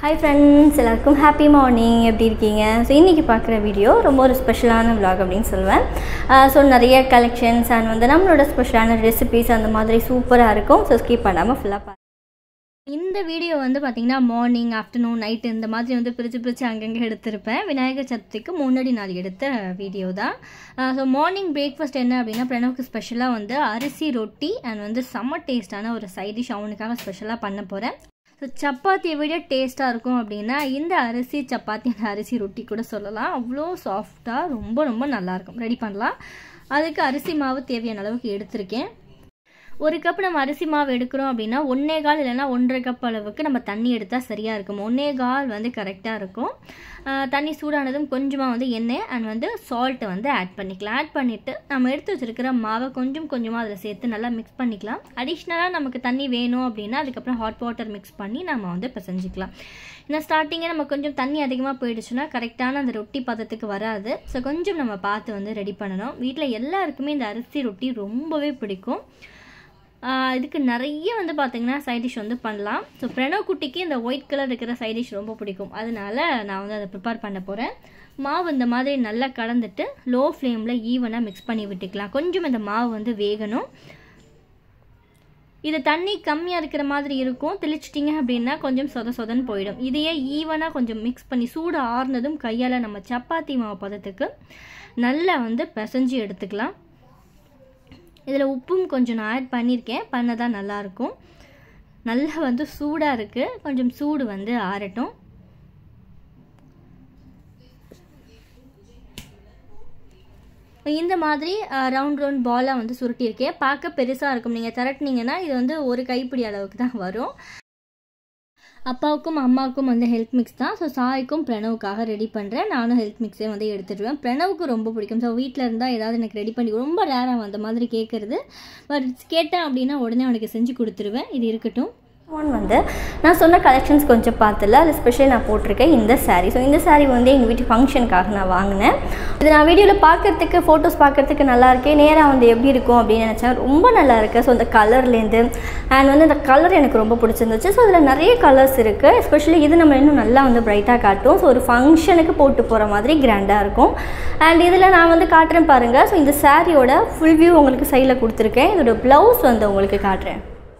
Hi friends எல்லாருக்கும் happy morning எப்படி இருக்கீங்க ஸோ இன்றைக்கி பார்க்குற வீடியோ ரொம்ப ஒரு ஸ்பெஷலான vlog அப்படின்னு சொல்லுவேன் ஸோ நிறைய கலெக்ஷன்ஸ் அண்ட் வந்து நம்மளோட ஸ்பெஷலான ரெசிபிஸ் அந்த மாதிரி சூப்பராக இருக்கும் ஸோ ஸ்கிப் பண்ணாமல் ஃபுல்லாக பா இந்த வீடியோ வந்து பார்த்திங்கன்னா மார்னிங் ஆஃப்டர்நூன் நைட்டு இந்த மாதிரி வந்து பிரித்து பிரித்து அங்கங்கே எடுத்திருப்பேன் விநாயகர் சதுர்த்திக்கு முன்னாடி நாள் எடுத்த வீடியோ தான் ஸோ மார்னிங் பிரேக்ஃபாஸ்ட் என்ன அப்படின்னா பிரணவுக்கு ஸ்பெஷலாக வந்து அரிசி ரொட்டி அண்ட் வந்து செம்ம டேஸ்டான ஒரு சைட் டிஷ் அவனுக்காக ஸ்பெஷலாக பண்ண போகிறேன் ஸோ சப்பாத்தியை விட டேஸ்ட்டாக இருக்கும் அப்படின்னா இந்த அரிசி சப்பாத்தி அந்த அரிசி ரொட்டி கூட சொல்லலாம் அவ்வளோ சாஃப்டாக ரொம்ப ரொம்ப நல்லாயிருக்கும் ரெடி பண்ணலாம் அதுக்கு அரிசி மாவு தேவையான அளவுக்கு எடுத்திருக்கேன் ஒரு கப் நம்ம அரிசி மாவு எடுக்கிறோம் அப்படின்னா ஒன்றே கால் இல்லைன்னா ஒன்றரை கப் அளவுக்கு நம்ம தண்ணி எடுத்தால் சரியாக இருக்கும் ஒன்றே கால் வந்து கரெக்டாக இருக்கும் ஆஹ் தண்ணி சூடானதும் கொஞ்சமாக வந்து எண்ணெய் அண்ட் வந்து சால்ட்டை வந்து ஆட் பண்ணிக்கலாம் ஆட் பண்ணிவிட்டு நம்ம எடுத்து வச்சிருக்கிற மாவை கொஞ்சம் கொஞ்சமாக அதில் சேர்த்து நல்லா மிக்ஸ் பண்ணிக்கலாம் அடிஷ்னலாக நமக்கு தண்ணி வேணும் அப்படின்னா அதுக்கப்புறம் ஹாட் வாட்டர் மிக்ஸ் பண்ணி நம்ம வந்து பிசைஞ்சிக்கலாம் ஏன்னா ஸ்டார்டிங்கே நம்ம கொஞ்சம் தண்ணி அதிகமாக போயிடுச்சுன்னா கரெக்டான அந்த ரொட்டி பதத்துக்கு வராது ஸோ கொஞ்சம் நம்ம பார்த்து வந்து ரெடி பண்ணணும் வீட்டில் எல்லாருக்குமே இந்த அரிசி ரொட்டி ரொம்பவே பிடிக்கும் ஆஹ் இதுக்கு நிறைய வந்து பார்த்தீங்கன்னா சைட் டிஷ் வந்து பண்ணலாம் ஸோ பிரணவ் குட்டிக்கு இந்த ஒயிட் கலர் இருக்கிற சைட் டிஷ் ரொம்ப பிடிக்கும் அதனால நான் வந்து அதை ப்ரிப்பேர் பண்ண போகிறேன் மாவு இந்த மாதிரி நல்லா கலந்துட்டு லோ ஃப்ளேமில் ஈவனாக மிக்ஸ் பண்ணி விட்டுக்கலாம் கொஞ்சம் இந்த மாவு வந்து வேகணும் இது தண்ணி கம்மியாக இருக்கிற மாதிரி இருக்கும் தெளிச்சிட்டிங்க அப்படின்னா கொஞ்சம் சொத சொதன்னு போயிடும் இதையே ஈவனாக கொஞ்சம் மிக்ஸ் பண்ணி சூடு ஆறுனதும் கையால் நம்ம சப்பாத்தி மாவு பதத்துக்கு நல்லா வந்து பிசைஞ்சு எடுத்துக்கலாம் இதில் உப்பும் கொஞ்சம் நான் ஆட் பண்ணியிருக்கேன் பண்ணதான் நல்லாயிருக்கும் நல்லா வந்து சூடாக இருக்குது கொஞ்சம் சூடு வந்து ஆறட்டும் இந்த மாதிரி ரவுண்ட் ரவுண்ட் பாலாக வந்து சுருட்டியிருக்கேன் பார்க்க பெருசாக இருக்கும் நீங்கள் திரட்டினீங்கன்னா இது வந்து ஒரு கைப்பிடி அளவுக்கு தான் வரும் அப்பாவுக்கும் அம்மாவுக்கும் வந்து ஹெல்த் மிக்ஸ் தான் ஸோ சாய்க்கும் பிரணவுக்காக ரெடி பண்ணுறேன் நானும் ஹெல்த் மிக்ஸே வந்து எடுத்துடுவேன் பிரணவுக்கு ரொம்ப பிடிக்கும் ஸோ வீட்டில் இருந்தால் ஏதாவது எனக்கு ரெடி பண்ணி ரொம்ப ரேராக அந்த மாதிரி கேட்குறது பட் கேட்டேன் அப்படின்னா உடனே அவனுக்கு செஞ்சு கொடுத்துருவேன் இது இருக்கட்டும் ஒன் வந்து நான் சொன்ன கலெக்ஷன்ஸ் கொஞ்சம் பார்த்துல அதில் ஸ்பெஷல் நான் போட்டிருக்கேன் இந்த saree ஸோ இந்த saree வந்து எங்கள் வீட்டு ஃபங்க்ஷனுக்காக நான் வாங்கினேன் இது நான் வீடியோவில் பார்க்கறதுக்கு ஃபோட்டோஸ் பார்க்கறதுக்கு நல்லா இருக்கேன் நேராக வந்து எப்படி இருக்கும் அப்படின்னு நினச்சேன் ரொம்ப நல்லா இருக்குது ஸோ அந்த கலர்லேருந்து அண்ட் வந்து அந்த கலர் எனக்கு ரொம்ப பிடிச்சிருந்துச்சு ஸோ அதில் நிறைய கலர்ஸ் இருக்குது எஸ்பெஷலி இது நம்ம இன்னும் நல்லா வந்து பிரைட்டாக காட்டும் ஸோ ஒரு ஃபங்க்ஷனுக்கு போட்டு போகிற மாதிரி கிராண்டாக இருக்கும் அண்ட் இதில் நான் வந்து காட்டுறேன் பாருங்கள் ஸோ இந்த சாரியோட ஃபுல் வியூ உங்களுக்கு சைடில் கொடுத்துருக்கேன் இதோட ப்ளவுஸ் வந்து உங்களுக்கு காட்டுறேன்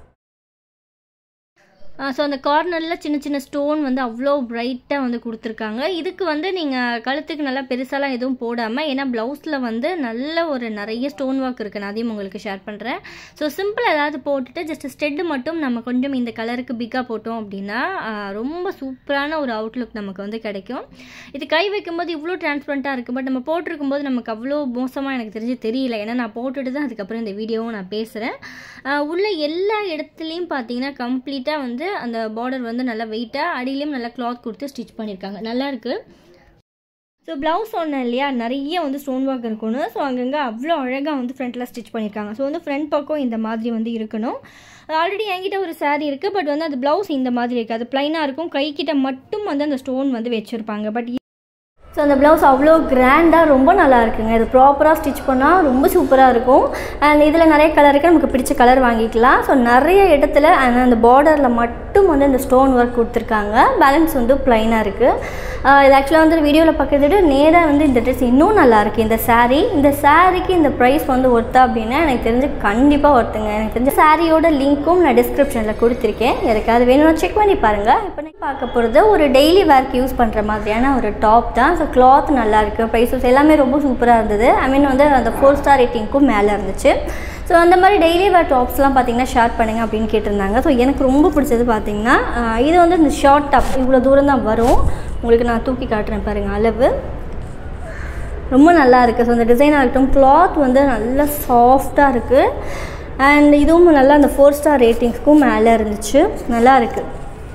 ஸோ அந்த கார்னரில் சின்ன சின்ன ஸ்டோன் வந்து அவ்வளோ பிரைட்டாக வந்து கொடுத்துருக்காங்க இதுக்கு வந்து நீங்கள் கழுத்துக்கு நல்லா பெருசாலாம் எதுவும் போடாமல் ஏன்னா ப்ளவுஸில் வந்து நல்ல ஒரு நிறைய ஸ்டோன் ஒர்க் இருக்குது நான் அதையும் உங்களுக்கு ஷேர் பண்ணுறேன் ஸோ சிம்பிள் ஏதாவது போட்டுட்டு ஜஸ்ட் ஸ்டெட்டு மட்டும் நம்ம கொஞ்சம் இந்த கலருக்கு பிக்காக போட்டோம் அப்படின்னா ஆஹ், ரொம்ப சூப்பரான ஒரு அவுட்லுக் நமக்கு வந்து கிடைக்கும் இது கை வைக்கும்போது இவ்வளோ டிரான்ஸ்பரண்ட்டாக இருக்குது பட் நம்ம போட்டிருக்கும் போது நமக்கு அவ்வளோ மோசமாக எனக்கு தெரிஞ்சு தெரியல ஏன்னா நான் போட்டுட்டு தான் அதுக்கப்புறம் இந்த வீடியோவும் நான் பேசுகிறேன் உள்ள எல்லா இடத்துலையும் பார்த்தீங்கன்னா கம்ப்ளீட்டாக வந்து அந்த பார்டர் வந்து நல்லா வெயிட்டாக அடியிலையும் நல்லா கிளாத் கொடுத்து ஸ்டிச் பண்ணியிருக்காங்க நல்லா இருக்குது ஸோ ப்ளவுஸ் சொன்னேன் இல்லையா நிறைய வந்து ஸ்டோன் ஒர்க் இருக்கணும் ஸோ அங்கங்கே அவ்வளோ அழகாக வந்து ஃப்ரண்ட்டில் ஸ்டிச் பண்ணியிருக்காங்க ஸோ வந்து ஃப்ரண்ட் பக்கம் இந்த மாதிரி வந்து இருக்கணும் ஆல்ரெடி என்கிட்ட ஒரு saree இருக்குது பட் வந்து அது ப்ளவுஸ் இந்த மாதிரி இருக்குது அது ப்ளைனாக இருக்கும் கைக்கிட்ட மட்டும் வந்து அந்த ஸ்டோன் வந்து வச்சுருப்பாங்க பட் ஸோ அந்த ப்ளவுஸ் அவ்வளோ கிராண்டாக ரொம்ப நல்லா இருக்குங்க இது ப்ராப்பராக ஸ்டிச் பண்ணால் ரொம்ப சூப்பராக இருக்கும் அண்ட் இதில் நிறைய கலர் இருக்குது நமக்கு பிடிச்ச கலர் வாங்கிக்கலாம் ஸோ நிறைய இடத்துல அண்ட் அந்த பார்டரில் மட்டும் வந்து இந்த ஸ்டோன் ஒர்க் கொடுத்துருக்காங்க பேலன்ஸ் வந்து ப்ளைனாக இருக்குது இது ஆக்சுவலாக வந்து வீடியோவில் பார்க்கறத விட நேராக வந்து இந்த ட்ரெஸ் இன்னும் நல்லா இருக்குது இந்த saree இந்த சாரீக்கு இந்த ப்ரைஸ் வந்து ஒர்த்தா அப்படின்னா எனக்கு தெரிஞ்சு கண்டிப்பாக ஒருத்துங்க எனக்கு தெரிஞ்ச சாரியோட லிங்க்கும் நான் டிஸ்கிரிப்ஷனில் கொடுத்துருக்கேன் யாருக்காவது வேணும்னா செக் பண்ணி பாருங்கள் இப்போ நான் பார்க்க போகிறது ஒரு டெய்லி வேர்க்கு யூஸ் பண்ணுற மாதிரியான ஒரு டாப் தான் ஸோ கிளாத் நல்லா இருக்குது ப்ரைஸஸ் எல்லாமே ரொம்ப சூப்பராக இருந்தது ஐ மீன் வந்து அந்த ஃபோர் ஸ்டார் ரேட்டிங்க்கும் மேலே இருந்துச்சு ஸோ அந்த மாதிரி டெய்லி வேர் டாப்ஸ்லாம் பார்த்தீங்கன்னா ஷேர் பண்ணுங்க அப்படின்னு கேட்டிருந்தாங்க ஸோ எனக்கு ரொம்ப பிடிச்சது பார்த்தீங்கன்னா ஆஹ் இது வந்து இந்த ஷார்ட் டாப் இவ்வளோ தூரம் தான் வரும் உங்களுக்கு நான் தூக்கி காட்டுறேன் பாருங்கள் அளவு ரொம்ப நல்லா இருக்குது ஸோ அந்த டிசைனாக இருக்கட்டும் கிளாத் வந்து நல்லா சாஃப்டாக இருக்குது அண்ட் இதுவும் நல்லா அந்த ஃபோர் ஸ்டார் ரேட்டிங்ஸ்க்கும் மேலே இருந்துச்சு நல்லா இருக்குது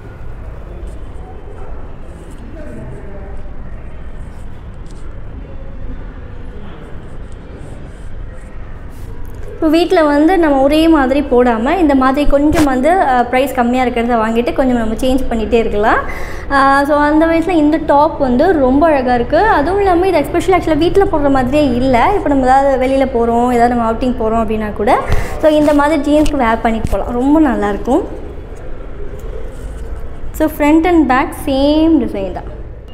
இப்போ வீட்டில் வந்து நம்ம ஒரே மாதிரி போடாமல் இந்த மாதிரி கொஞ்சம் வந்து ப்ரைஸ் கம்மியாக இருக்கிறத வாங்கிட்டு கொஞ்சம் நம்ம சேஞ்ச் பண்ணிகிட்டே இருக்கலாம் ஸோ அந்த வயசில் இந்த டாப் வந்து ரொம்ப அழகாக இருக்குது அதுவும் இல்லாமல் இது எஸ்பெஷலி ஆக்சுவலாக வீட்டில் போடுற மாதிரியே இல்லை இப்போ நம்ம ஏதாவது வெளியில் போகிறோம் ஏதாவது நம்ம அவுட்டிங் போகிறோம் அப்படின்னா கூட ஸோ இந்த மாதிரி ஜீன்ஸ்க்கு வேர் பண்ணிட்டு போகலாம் ரொம்ப நல்லாயிருக்கும் so front and back same design தான்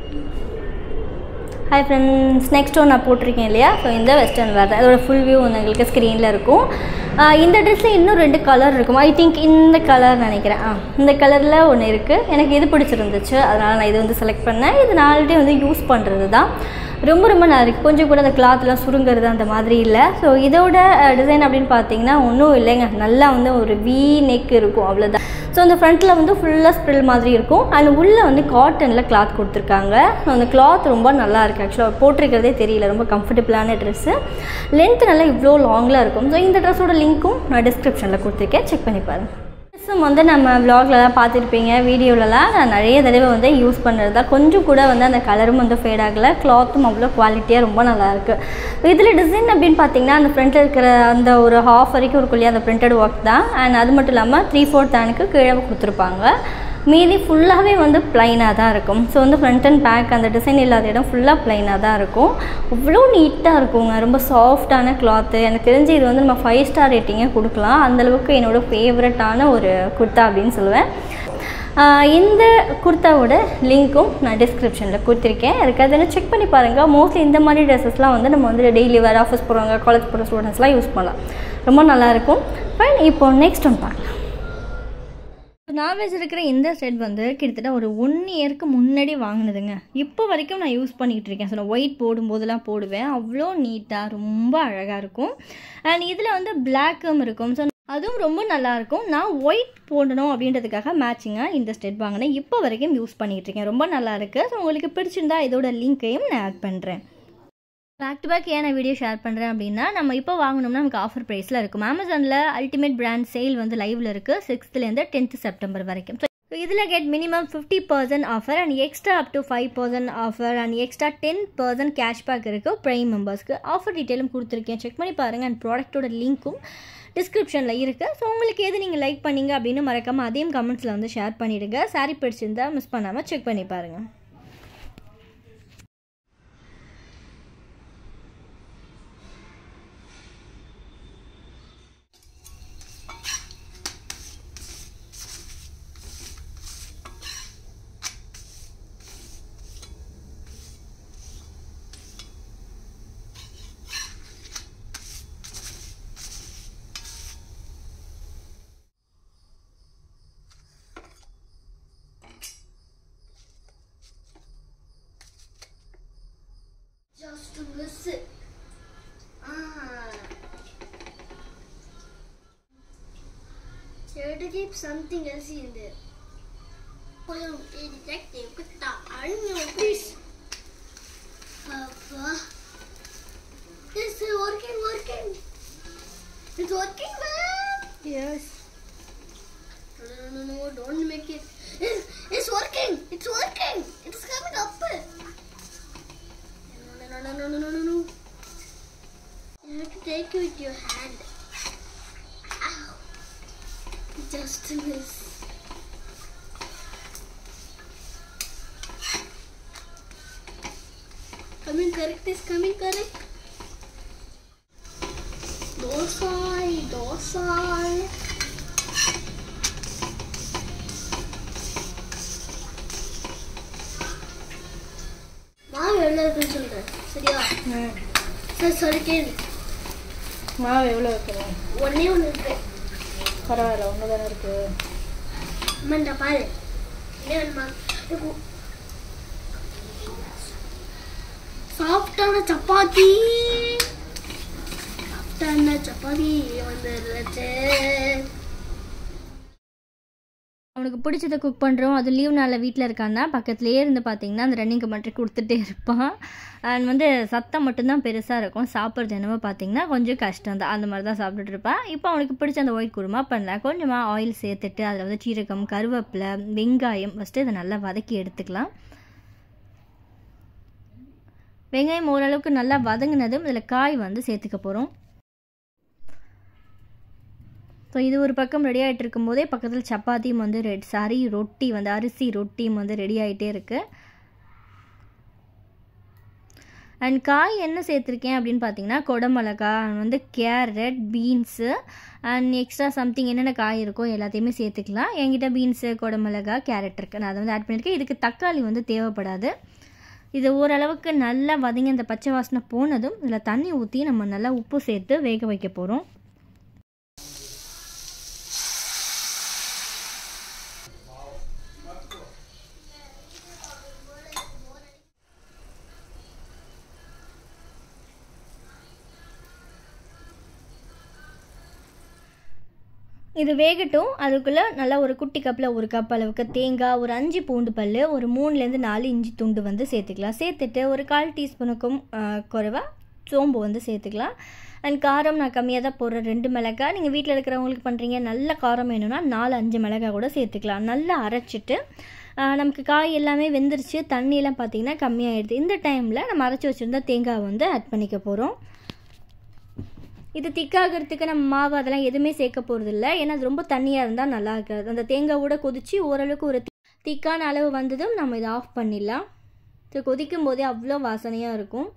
ஹாய் ஃப்ரெண்ட்ஸ் நெக்ஸ்ட் ஒன்று நான் போட்டிருக்கேன் இல்லையா ஸோ இந்த வெஸ்டர்ன் வேர் தான் அதோட ஃபுல் வியூ வந்து எங்களுக்கு ஸ்க்ரீனில் இருக்கும் ஆஹ் இந்த ட்ரெஸ்ஸில் இன்னும் ரெண்டு கலர் இருக்கும் ஐ திங்க் இந்த கலர் நினைக்கிறேன் ஆ இந்த கலரில் ஒன்று இருக்குது எனக்கு இது பிடிச்சிருந்துச்சு அதனால் நான் இது வந்து செலக்ட் பண்ணேன் இது நான் ஆல்ரெடி வந்து யூஸ் பண்ணுறது தான் ரொம்ப ரொம்ப நல்லா இருக்குது கொஞ்சம் கூட அந்த கிளாத்லாம் சுருங்கிறது அந்த மாதிரி இல்லை ஸோ இதோட டிசைன் அப்படின்னு பார்த்தீங்கன்னா ஒன்றும் இல்லைங்க நல்லா வந்து ஒரு வி நெக் இருக்கும் அவ்வளோதான் ஸோ அந்த ஃப்ரண்ட்டில் வந்து ஃபுல்லாக ஸ்ப்ரில் மாதிரி இருக்கும் அண்ட் உள்ளே வந்து காட்டனில் கிளாத் கொடுத்துருக்காங்க ஸோ அந்த கிளாத் ரொம்ப நல்லா இருக்குது ஆக்சுவலாக போட்டிருக்கிறதே தெரியல ரொம்ப கம்ஃபர்டபுளான ட்ரெஸ்ஸு லென்த் நல்லா இவ்வளோ லாங்கில் இருக்கும் ஸோ இந்த ட்ரெஸ்ஸோட லிங்க்கும் நான் டிஸ்கிரிப்ஷனில் கொடுத்துருக்கேன் செக் பண்ணி பாருங்கள் ட்ரெஸ்ஸும் வந்து நம்ம வ்ளாக்லலாம் பார்த்துருப்பீங்க வீடியோலலாம் நான் நிறைய தடவை வந்து யூஸ் பண்ணுறது தான் கொஞ்சம் கூட வந்து அந்த கலரும் வந்து ஃபேட் ஆகலை கிளாத்தும் அவ்வளோ குவாலிட்டியாக ரொம்ப நல்லா இருக்குது இதில் டிசைன் அப்படின்னு பார்த்தீங்கன்னா அந்த ஃப்ரண்ட்டில் இருக்கிற அந்த ஒரு ஹாஃப் வரைக்கும் இருக்கும் இல்லையா அந்த பிரிண்டட் ஒர்க் தான் அண்ட் அது மட்டும் இல்லாமல் த்ரீ ஃபோர்த் ஹேனுக்கு கீழே கொடுத்துருப்பாங்க மீதி ஃபுல்லாகவே வந்து ப்ளைனாக தான் இருக்கும் ஸோ வந்து ஃப்ரண்ட் அண்ட் பேக் அந்த டிசைன் இல்லாத இடம் ஃபுல்லாக ப்ளைனாக தான் இருக்கும் அவ்வளோ நீட்டாக இருக்குங்க ரொம்ப சாஃப்டான கிளாத்து எனக்கு தெரிஞ்சு இது வந்து நம்ம ஃபைவ் ஸ்டார் ரேட்டிங்கே கொடுக்கலாம் அந்தளவுக்கு என்னோடய ஃபேவரட்டான ஒரு குர்த்தா அப்படின்னு சொல்லுவேன் ஆஹ் இந்த குர்த்தாவோட லிங்க்கும் நான் டிஸ்கிரிப்ஷனில் கொடுத்துருக்கேன் அதுக்காக செக் பண்ணி பாருங்கள் மோஸ்ட்லி இந்த மாதிரி ட்ரெஸ்ஸஸ்லாம் வந்து நம்ம வந்து டெய்லி வேறு ஆஃபீஸ் போகிறவங்க காலேஜ் போகிற ஸ்டூடெண்ட்ஸ்லாம் யூஸ் பண்ணலாம் ரொம்ப நல்லாயிருக்கும் ஃபைன் இப்போ நெக்ஸ்ட் ஒன்று பார்க்கலாம் நான் வச்சிருக்கிற இந்த செட் வந்து கிட்டத்தட்ட ஒரு ஒன் இயருக்கு முன்னாடி வாங்கினதுங்க இப்போ வரைக்கும் நான் யூஸ் பண்ணிகிட்டு இருக்கேன் ஸோ நான் ஒயிட் போடும்போதெல்லாம் போடுவேன் அவ்வளோ நீட்டாக ரொம்ப அழகாக இருக்கும் அண்ட் இதில் வந்து பிளாக்கும் இருக்கும் ஸோ அதுவும் ரொம்ப நல்லாயிருக்கும் நான் ஒயிட் போடணும் அப்படின்றதுக்காக மேட்சிங்காக இந்த ஸ்டெட் வாங்கினேன் இப்போ வரைக்கும் யூஸ் பண்ணிகிட்டு இருக்கேன் ரொம்ப நல்லா இருக்குது ஸோ உங்களுக்கு பிடிச்சிருந்தா இதோட லிங்க்கையும் நான் ஆட் பண்ணுறேன் பேக் டு பேக் ஏன் நான் வீடியோ ஷேர் பண்ணுறேன் அப்படின்னா நம்ம இப்போ வாங்கினோம்னா நமக்கு ஆஃபர் ப்ரைஸில் இருக்கும் அமேசானில் அல்டிமேட் பிராண்ட் சேல் வந்து லைவில் இருக்குது சிக்ஸ்த்துலேருந்து டென்த் செப்டம்பர் வரைக்கும் ஸோ இதில் get minimum fifty percent offer and extra up to five percent offer and extra ten percent cashback இருக்குது ப்ரைம் மெம்பர்ஸ்க்கு ஆஃபர் டீட்டெயிலும் கொடுத்துருக்கேன் செக் பண்ணி பாருங்கள் அண்ட் ப்ராடக்ட்டோட லிங்க்கும் டிஸ்கிரிப்ஷனில் இருக்குது ஸோ உங்களுக்கு எது நீங்கள் லைக் பண்ணீங்க அப்படின்னு மறக்காமல் அதையும் கமெண்ட்ஸில் வந்து ஷேர் பண்ணிவிடுங்க சாரி பிடிச்சிருந்தா மிஸ் பண்ணாமல் செக் பண்ணி பாருங்கள் just to miss it. Ah. You have to keep something else in there. Oh, hey, detective, put that. I don't know, please. Papa. It's working, working. It's working, man. Yes. No, no, no, no, don't make it. It's, it's working. It's working. It's coming up. No, no, no, no, no, no, no, no. You have to take it with your hand. Ow. Just miss. Coming correct is coming correct. Dosai, dosai. மாவு எவ்வளோ இருக்குன்னு சொல்கிறேன் சரியா sir சொல்லிட்டேன் மாவு எவ்வளோ வைக்கணும் ஒன்னே ஒன்று இருக்கு பரவாயில்ல ஒன்று தானே இருக்குது அம்மாண்டா பாரு என்ன வேணுமா சாஃப்டான சப்பாத்தி சாஃப்டான சப்பாத்தி வந்துருச்சு அவனுக்கு பிடிச்சதை குக் பண்ணுறோம் அது லீவ் நாளில் வீட்டில் இருக்கான்னா பக்கத்துலேயே இருந்து பார்த்தீங்கன்னா அந்த ரன்னிங் மட்டும் கொடுத்துட்டே இருப்பான் அண்ட் வந்து சத்தம் மட்டும்தான் பெருசாக இருக்கும் சாப்பிட்றது என்னமோ பார்த்தீங்கன்னா கொஞ்சம் கஷ்டம் தான் அந்த மாதிரி தான் சாப்பிட்டுட்டு இருப்பான் இப்போ அவனுக்கு பிடிச்ச அந்த ஒயிட் குருமா பண்ணலாம் கொஞ்சமாக ஆயில் சேர்த்துட்டு அதில் வந்து சீரகம் கருவேப்பிலை வெங்காயம் ஃபஸ்ட்டு இதை நல்லா வதக்கி எடுத்துக்கலாம் வெங்காயம் ஓரளவுக்கு நல்லா வதங்கினதும் இதில் காய் வந்து சேர்த்துக்க போகிறோம் ஸோ இது ஒரு பக்கம் ரெடி ஆகிட்டு இருக்கும்போதே பக்கத்தில் சப்பாத்தியும் வந்து ரெட் சாரி ரொட்டி வந்து அரிசி ரொட்டியும் வந்து ரெடி ஆகிட்டே இருக்குது அண்ட் காய் என்ன சேர்த்துருக்கேன் அப்படின்னு பார்த்தீங்கன்னா கொடமிளகா வந்து carrot beans and extra something என்னென்ன காய் இருக்கோ எல்லாத்தையுமே சேர்த்துக்கலாம் என்கிட்ட பீன்ஸு கொடமிளகா கேரட் இருக்குது நான் அதை வந்து ஆட் பண்ணியிருக்கேன் இதுக்கு தக்காளி வந்து தேவைப்படாது இது ஓரளவுக்கு நல்லா வதங்கி அந்த பச்சை வாசனை போனதும் இதில் தண்ணி ஊற்றி நம்ம நல்லா உப்பு சேர்த்து வேக வைக்க போகிறோம் இது வேகட்டும் அதுக்குள்ளே நல்லா ஒரு குட்டி கப்பில் ஒரு கப் அளவுக்கு தேங்காய் ஒரு அஞ்சு பூண்டு பல் ஒரு மூணுலேருந்து நாலு இஞ்சி துண்டு வந்து சேர்த்துக்கலாம் சேர்த்துட்டு ஒரு கால் டீஸ்பூனுக்கும் குறைவாக சோம்பு வந்து சேர்த்துக்கலாம் அண்ட் காரம் நான் கம்மியாக தான் போடுறேன் ரெண்டு மிளகாய் நீங்கள் வீட்டில் இருக்கிறவங்களுக்கு பண்ணுறீங்க நல்ல காரம் வேணும்னா நாலு அஞ்சு மிளகாய் கூட சேர்த்துக்கலாம் நல்லா அரைச்சிட்டு நமக்கு காய் எல்லாமே வெந்துருச்சு தண்ணியெல்லாம் பார்த்திங்கன்னா கம்மியாகிடுது இந்த டைமில் நம்ம அரைச்சி வச்சுருந்தா தேங்காய் வந்து ஆட் பண்ணிக்க போகிறோம் இது திக்காகிறதுக்கு நம்ம மாவு அதெல்லாம் எதுவுமே சேர்க்க போகிறது இல்லை ஏன்னா அது ரொம்ப தண்ணியாக இருந்தால் நல்லா இருக்காது அந்த தேங்காவோட கொதித்து ஓரளவுக்கு ஒரு திக்கான அளவு வந்ததும் நம்ம இதை ஆஃப் பண்ணிடலாம் ஸோ கொதிக்கும் போதே அவ்வளோ வாசனையாக இருக்கும்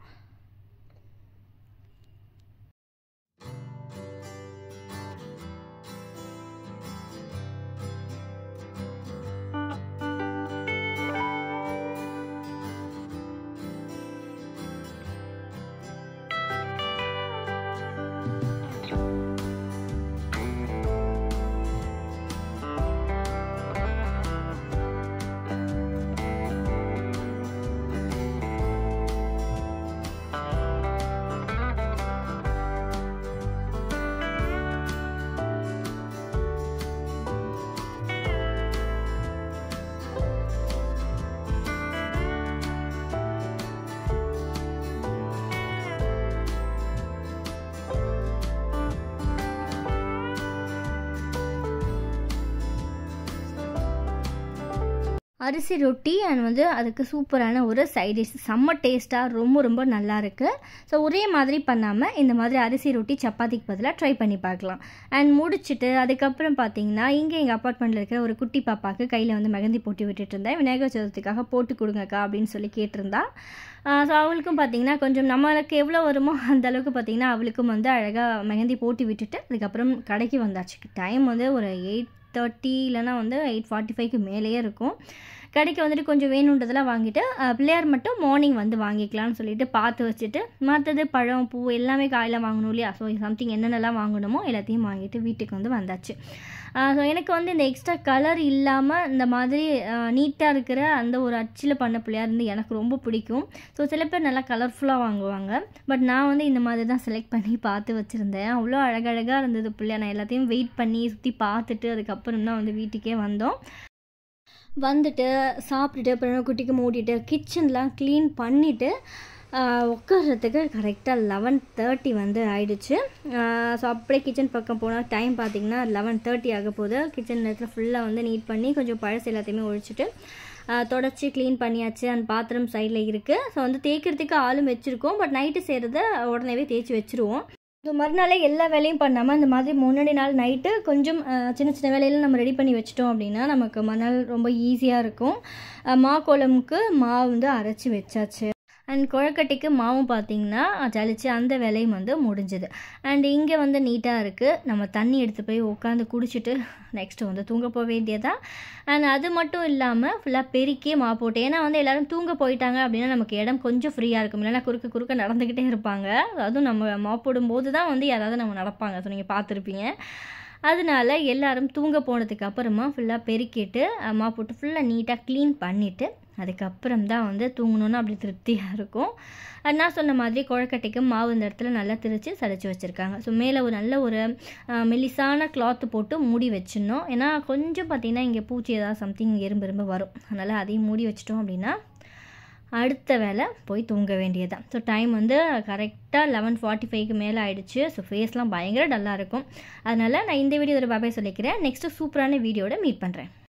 அரிசி ரொட்டி அண்ட் வந்து அதுக்கு சூப்பரான ஒரு சைட் டிஷ் செம்ம டேஸ்ட்டாக ரொம்ப ரொம்ப நல்லா இருக்குது ஸோ ஒரே மாதிரி பண்ணாமல் இந்த மாதிரி அரிசி ரொட்டி சப்பாத்திக்கு பதிலாக ட்ரை பண்ணி பார்க்கலாம் அண்ட் முடிச்சுட்டு அதுக்கப்புறம் பார்த்தீங்கன்னா இங்கே எங்கள் அப்பார்ட்மெண்ட்டில் இருக்கிற ஒரு குட்டி பாப்பாவுக்கு கையில் வந்து மெகந்தி போட்டு விட்டுட்டு இருந்தேன் விநாயகர் சதுர்த்திக்காக போட்டு கொடுங்கக்கா அப்படின்னு சொல்லி கேட்டிருந்தா ஸோ அவளுக்கும் பார்த்தீங்கன்னா கொஞ்சம் நம்மளுக்கு எவ்வளோ வருமோ அந்த அளவுக்கு பார்த்தீங்கன்னா அவளுக்கும் வந்து அழகாக மெகந்தி போட்டு விட்டுட்டு அதுக்கப்புறம் கடைக்கு வந்தாச்சு டைம் வந்து ஒரு எயிட் தேர்ட்டி இல்லைனா வந்து எயிட் ஃபார்ட்டி ஃபைவ்க்கு மேலேயே இருக்கும் கடைக்கு வந்துட்டு கொஞ்சம் வேணுன்றதெல்லாம் வாங்கிட்டு பிள்ளையார் மட்டும் மார்னிங் வந்து வாங்கிக்கலாம்னு சொல்லிட்டு பார்த்து வச்சுட்டு மற்றது பழம் பூ எல்லாமே காயெல்லாம் வாங்கணும் இல்லையா ஸோ சம்திங் என்னென்னலாம் வாங்கணுமோ எல்லாத்தையும் வாங்கிட்டு வீட்டுக்கு வந்து வந்தாச்சு ஸோ எனக்கு வந்து இந்த எக்ஸ்ட்ரா கலர் இல்லாமல் இந்த மாதிரி நீட்டாக இருக்கிற அந்த ஒரு அச்சில் பண்ண பிள்ளையார் வந்து எனக்கு ரொம்ப பிடிக்கும் ஸோ சில பேர் நல்லா கலர்ஃபுல்லாக வாங்குவாங்க பட் நான் வந்து இந்த மாதிரி தான் செலக்ட் பண்ணி பார்த்து வச்சுருந்தேன் அவ்வளோ அழகழகாக இருந்தது பிள்ளையார் நான் எல்லாத்தையும் வெயிட் பண்ணி சுற்றி பார்த்துட்டு அதுக்கப்புறம் தான் வந்து வீட்டுக்கே வந்தோம் வந்துட்டு சாப்பிட்டுட்டு அப்புறம் குட்டிக்கு மூடிட்டு கிச்சன்லாம் க்ளீன் பண்ணிவிட்டு உட்கார்றதுக்கு கரெக்டாக லெவன் தேர்ட்டி வந்து ஆயிடுச்சு ஸோ அப்படியே கிச்சன் பக்கம் போனால் டைம் பார்த்திங்கன்னா லெவன் தேர்ட்டி ஆக போகுது கிச்சன் நேரத்தில் ஃபுல்லாக வந்து நீட் பண்ணி கொஞ்சம் பழசு எல்லாத்தையுமே ஒழிச்சிட்டு தொடச்சி க்ளீன் பண்ணியாச்சு அந்த பாத்திரம் சைடில் இருக்குது ஸோ வந்து தேய்க்கிறதுக்கு ஆளும் வச்சுருக்கோம் பட் நைட்டு செய்கிறத உடனேவே தேய்ச்சி வச்சுருவோம் ஸோ மறுநாளே எல்லா வேலையும் பண்ணாமல் இந்த மாதிரி முன்னாடி நாள் நைட்டு கொஞ்சம் சின்ன சின்ன வேலையில் நம்ம ரெடி பண்ணி வச்சிட்டோம் அப்படின்னா நமக்கு மறுநாள் ரொம்ப ஈஸியாக இருக்கும் மா குழம்புக்கு மாவு வந்து அரைச்சி வச்சாச்சு அண்ட் குழக்கட்டைக்கு மாவும் பார்த்தீங்கன்னா ஜலிச்சு அந்த வேலையும் வந்து முடிஞ்சுது அண்ட் இங்கே வந்து நீட்டாக இருக்குது நம்ம தண்ணி எடுத்து போய் உட்காந்து குடிச்சிட்டு நெக்ஸ்ட்டு வந்து தூங்க போக வேண்டியதான் அண்ட் அது மட்டும் இல்லாமல் ஃபுல்லாக பெருக்கி மா போட்டு ஏன்னா வந்து எல்லோரும் தூங்க போயிட்டாங்க அப்படின்னா நமக்கு இடம் கொஞ்சம் ஃப்ரீயாக இருக்கும் இல்லைன்னா குறுக்க குறுக்க நடந்துக்கிட்டே இருப்பாங்க அதுவும் நம்ம மா போடும்போது தான் வந்து யாராவது நம்ம நடப்பாங்க ஸோ நீங்கள் பார்த்துருப்பீங்க அதனால எல்லாரும் தூங்க போனதுக்கு அப்புறமா ஃபுல்லாக பெருக்கிட்டு மா போட்டு ஃபுல்லாக நீட்டாக க்ளீன் பண்ணிவிட்டு அதுக்கப்புறம் தான் வந்து தூங்கணுன்னு அப்படி திருப்தியாக இருக்கும் நான் சொன்ன மாதிரி குழக்கட்டைக்கு மாவு இந்த இடத்துல நல்லா திரிச்சு சதைச்சி வச்சுருக்காங்க ஸோ மேலே ஒரு நல்ல ஒரு மெலிசான கிளாத்து போட்டு மூடி வச்சிடணும் ஏன்னா கொஞ்சம் பார்த்திங்கன்னா இங்கே பூச்சி ஏதாவது சம்திங் எறும்பு எறும்பு வரும் அதனால் அதையும் மூடி வச்சிட்டோம் அப்படின்னா அடுத்த வேலை போய் தூங்க வேண்டியதுதான் ஸோ டைம் வந்து கரெக்டாக லெவன் ஃபார்ட்டி ஃபைவ்க்கு மேலே ஆயிடுச்சு ஸோ ஃபேஸ்லாம் பயங்கர டல்லாக இருக்கும் அதனால் நான் இந்த வீடியோ ஒரு பாபாய் சொல்லிக்கிறேன் நெக்ஸ்ட்டு சூப்பரான வீடியோட மீட் பண்ணுறேன்